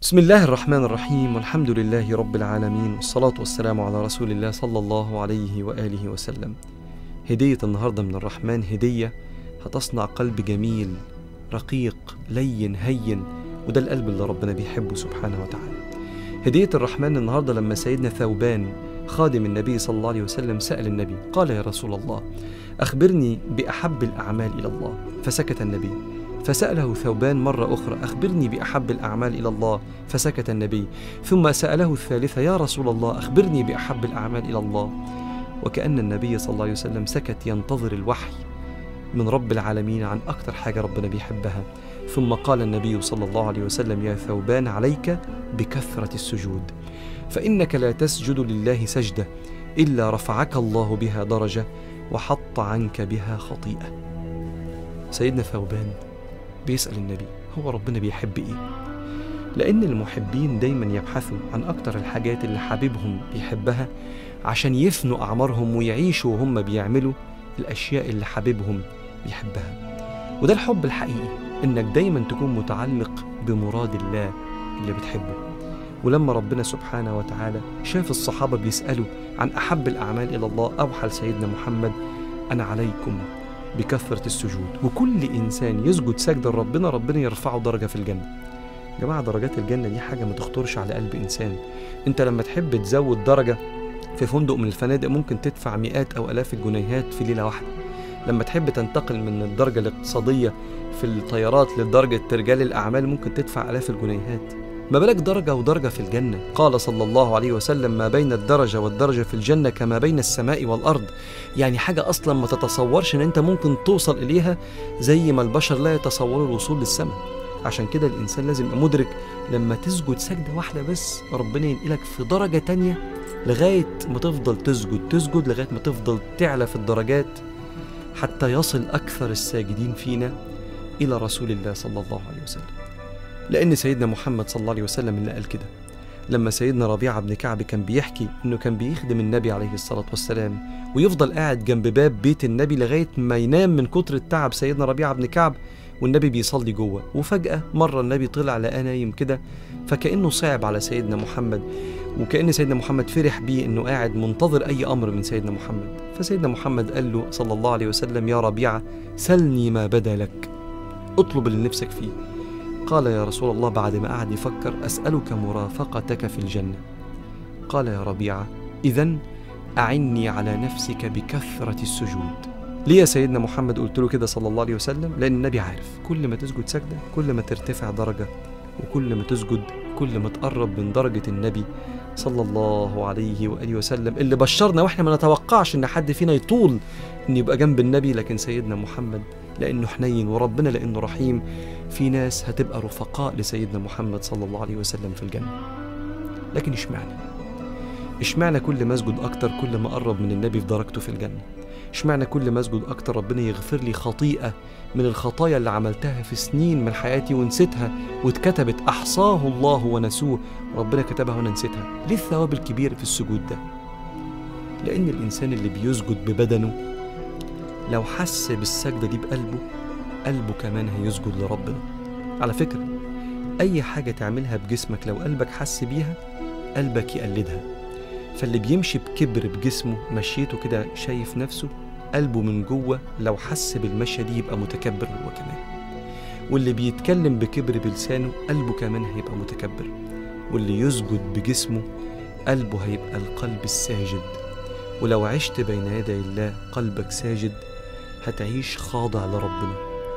بسم الله الرحمن الرحيم والحمد لله رب العالمين والصلاة والسلام على رسول الله صلى الله عليه وآله وسلم هدية النهاردة من الرحمن هدية هتصنع قلب جميل رقيق لين هين وده القلب اللي ربنا بيحبه سبحانه وتعالى هدية الرحمن النهاردة لما سيدنا ثوبان خادم النبي صلى الله عليه وسلم سأل النبي قال يا رسول الله أخبرني بأحب الأعمال إلى الله فسكت النبي فسأله ثوبان مرة أخرى أخبرني بأحب الأعمال إلى الله فسكت النبي ثم سأله الثالثة يا رسول الله أخبرني بأحب الأعمال إلى الله وكأن النبي صلى الله عليه وسلم سكت ينتظر الوحي من رب العالمين عن أكثر حاجة ربنا بيحبها ثم قال النبي صلى الله عليه وسلم يا ثوبان عليك بكثرة السجود فإنك لا تسجد لله سجدة إلا رفعك الله بها درجة وحط عنك بها خطيئة سيدنا ثوبان بيسأل النبي هو ربنا بيحب إيه؟ لأن المحبين دايما يبحثوا عن أكتر الحاجات اللي حبيبهم بيحبها عشان يفنوا أعمارهم ويعيشوا وهم بيعملوا الأشياء اللي حبيبهم بيحبها وده الحب الحقيقي إنك دايما تكون متعلق بمراد الله اللي بتحبه ولما ربنا سبحانه وتعالى شاف الصحابة بيسألوا عن أحب الأعمال إلى الله أوحى لسيدنا محمد أنا عليكم بكثرة السجود وكل إنسان يسجد سجدة لربنا ربنا يرفعه درجة في الجنة جماعة درجات الجنة دي حاجة ما تخطرش على قلب إنسان أنت لما تحب تزود درجة في فندق من الفنادق ممكن تدفع مئات أو آلاف الجنيهات في ليلة واحدة لما تحب تنتقل من الدرجة الاقتصادية في الطيارات لدرجة رجال الأعمال ممكن تدفع آلاف الجنيهات ما بالك درجة ودرجة في الجنة قال صلى الله عليه وسلم ما بين الدرجة والدرجة في الجنة كما بين السماء والأرض يعني حاجة أصلا ما تتصورش إن أنت ممكن توصل إليها زي ما البشر لا يتصوروا الوصول للسماء عشان كده الإنسان لازم يبقى مدرك لما تسجد سجدة واحدة بس ربنا ينقلك في درجة تانية لغاية ما تفضل تسجد تسجد لغاية ما تفضل تعلى في الدرجات حتى يصل أكثر الساجدين فينا إلى رسول الله صلى الله عليه وسلم لأن سيدنا محمد صلى الله عليه وسلم اللي قال كده لما سيدنا ربيعة بن كعب كان بيحكي إنه كان بيخدم النبي عليه الصلاة والسلام ويفضل قاعد جنب باب بيت النبي لغاية ما ينام من كتر التعب سيدنا ربيعة بن كعب والنبي بيصلي جوه وفجأة مرة النبي طلع لقاه نايم كده فكأنه صعب على سيدنا محمد وكأن سيدنا محمد فرح بيه إنه قاعد منتظر أي أمر من سيدنا محمد فسيدنا محمد قال له صلى الله عليه وسلم يا ربيعة سلني ما بدا لك اطلب اللي نفسك فيه قال يا رسول الله بعد ما قعد يفكر أسألك مرافقتك في الجنة قال يا ربيعة إذا أعني على نفسك بكثرة السجود ليه يا سيدنا محمد قلت له كده صلى الله عليه وسلم لأن النبي عارف كل ما تسجد سجدة كل ما ترتفع درجة وكل ما تسجد كل ما تقرب من درجة النبي صلى الله عليه وآله وسلم اللي بشرنا وإحنا ما نتوقعش إن حد فينا يطول إن يبقى جنب النبي لكن سيدنا محمد لأنه حنين وربنا لأنه رحيم في ناس هتبقى رفقاء لسيدنا محمد صلى الله عليه وسلم في الجنة لكن اشمعنى اشمعنى كل ما اسجد أكتر كل ما أقرب من النبي في درجته في الجنة اشمعنى كل ما اسجد أكتر ربنا يغفر لي خطيئة من الخطايا اللي عملتها في سنين من حياتي ونسيتها واتكتبت أحصاه الله ونسوه ربنا كتبها وأنا نسيتها ليه الثواب الكبير في السجود ده لأن الإنسان اللي بيسجد ببدنه لو حس بالسجدة دي بقلبه قلبه كمان هيسجد لربنا على فكرة أي حاجة تعملها بجسمك لو قلبك حس بيها قلبك يقلدها فاللي بيمشي بكبر بجسمه مشيته كده شايف نفسه قلبه من جوه لو حس بالمشية دي يبقى متكبر هو كمان واللي بيتكلم بكبر بلسانه قلبه كمان هيبقى متكبر واللي يسجد بجسمه قلبه هيبقى القلب الساجد ولو عشت بين يدي الله قلبك ساجد هتعيش خاضع لربنا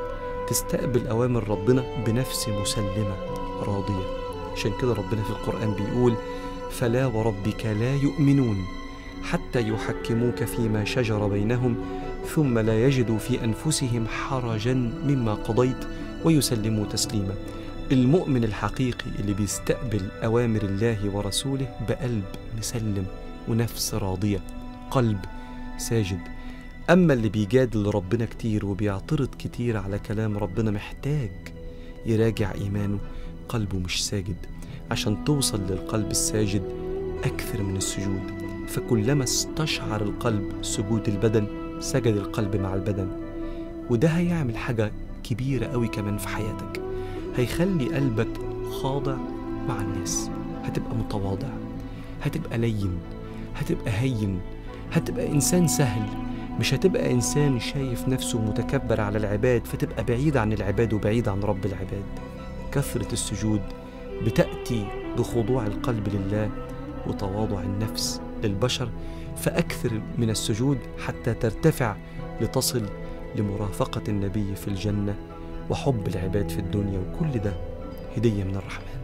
تستقبل أوامر ربنا بنفس مسلمة راضية عشان كده ربنا في القرآن بيقول فلا وربك لا يؤمنون حتى يحكموك فيما شجر بينهم ثم لا يجدوا في أنفسهم حرجا مما قضيت ويسلموا تسليما المؤمن الحقيقي اللي بيستقبل أوامر الله ورسوله بقلب مسلم ونفس راضية قلب ساجد أما اللي بيجادل ربنا كتير وبيعترض كتير على كلام ربنا محتاج يراجع إيمانه قلبه مش ساجد عشان توصل للقلب الساجد أكثر من السجود فكلما استشعر القلب سجود البدن سجد القلب مع البدن وده هيعمل حاجة كبيرة قوي كمان في حياتك هيخلي قلبك خاضع مع الناس هتبقى متواضع هتبقى لين هتبقى هين هتبقى إنسان سهل مش هتبقى إنسان شايف نفسه متكبر على العباد فتبقى بعيد عن العباد وبعيد عن رب العباد كثرة السجود بتأتي بخضوع القلب لله وتواضع النفس للبشر فأكثر من السجود حتى ترتفع لتصل لمرافقة النبي في الجنة وحب العباد في الدنيا وكل ده هدية من الرحمن